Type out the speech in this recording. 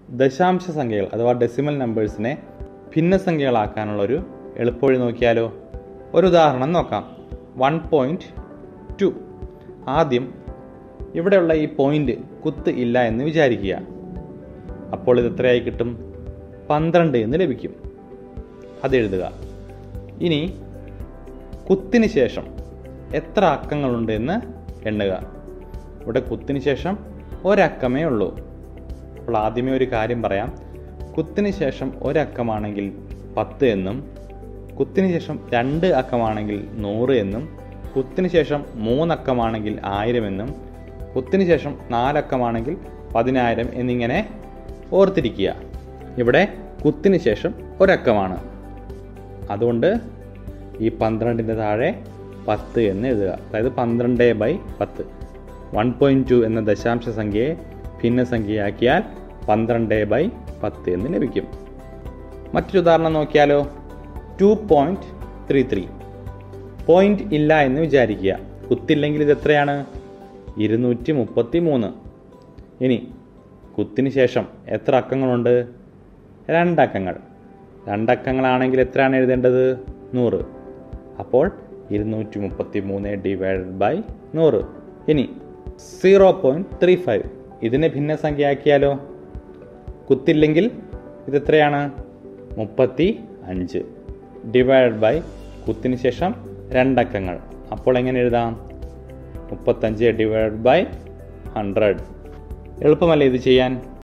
ദശാംശ സംഖ്യകൾ അഥവാ ഡെസിമൽ നമ്പേഴ്സിനെ ഭിന്നസംഖ്യകളാക്കാനുള്ള ഒരു എളുപ്പവഴി നോക്കിയാലോ ഒരു ഉദാഹരണം നോക്കാം വൺ പോയിൻറ്റ് ടു ആദ്യം ഇവിടെയുള്ള ഈ പോയിന്റ് കുത്ത് ഇല്ല എന്ന് വിചാരിക്കുക അപ്പോൾ ഇത് എത്രയായി കിട്ടും പന്ത്രണ്ട് എന്ന് ലഭിക്കും അത് എഴുതുക ഇനി കുത്തിന് ശേഷം എത്ര അക്കങ്ങളുണ്ട് എന്ന് എണ്ണുക ഇവിടെ കുത്തിന് ശേഷം ഒരക്കമേ ഉള്ളൂ അപ്പോൾ ആദ്യമേ ഒരു കാര്യം പറയാം കുത്തിന് ശേഷം ഒരക്കമാണെങ്കിൽ പത്ത് എന്നും കുത്തിന് ശേഷം രണ്ട് അക്കമാണെങ്കിൽ നൂറ് എന്നും കുത്തിന് ശേഷം മൂന്നക്കമാണെങ്കിൽ ആയിരം എന്നും കുത്തിന് ശേഷം നാലക്കമാണെങ്കിൽ പതിനായിരം എന്നിങ്ങനെ ഓർത്തിരിക്കുക ഇവിടെ കുത്തിന് ശേഷം ഒരക്കമാണ് അതുകൊണ്ട് ഈ പന്ത്രണ്ടിൻ്റെ താഴെ പത്ത് എന്ന് എഴുതുക അതായത് പന്ത്രണ്ട് ബൈ പത്ത് വൺ പോയിൻറ്റ് ടു എന്ന ദശാംശ സംഖ്യയെ ഭിന്നസംഖ്യയാക്കിയാൽ പന്ത്രണ്ട് ബൈ പത്ത് എന്ന് ലഭിക്കും മറ്റൊരു ഉദാഹരണം നോക്കിയാലോ two point three three point ഇല്ല എന്ന് വിചാരിക്കുക കുത്തില്ലെങ്കിൽ ഇത് എത്രയാണ് ഇരുന്നൂറ്റി മുപ്പത്തി മൂന്ന് ഇനി കുത്തിന് ശേഷം എത്ര അക്കങ്ങളുണ്ട് രണ്ടക്കങ്ങൾ രണ്ടക്കങ്ങളാണെങ്കിൽ എത്രയാണ് എഴുതേണ്ടത് നൂറ് അപ്പോൾ ഇരുന്നൂറ്റി മുപ്പത്തി മൂന്ന് ഡിവൈഡഡ് ബൈ നൂറ് ഇനി സീറോ പോയിൻറ്റ് ത്രീ ഫൈവ് ഇതിനെ ഭിന്നസംഖ്യയാക്കിയാലോ കുത്തില്ലെങ്കിൽ ഇത് എത്രയാണ് മുപ്പത്തി അഞ്ച് ഡിവൈഡഡ് ബൈ കുത്തിന് ശേഷം രണ്ടക്കങ്ങൾ അപ്പോൾ എങ്ങനെ എഴുതാം മുപ്പത്തഞ്ച് ഡിവൈഡഡ് ബൈ ഹൺഡ്രഡ് എളുപ്പമല്ലേ ഇത് ചെയ്യാൻ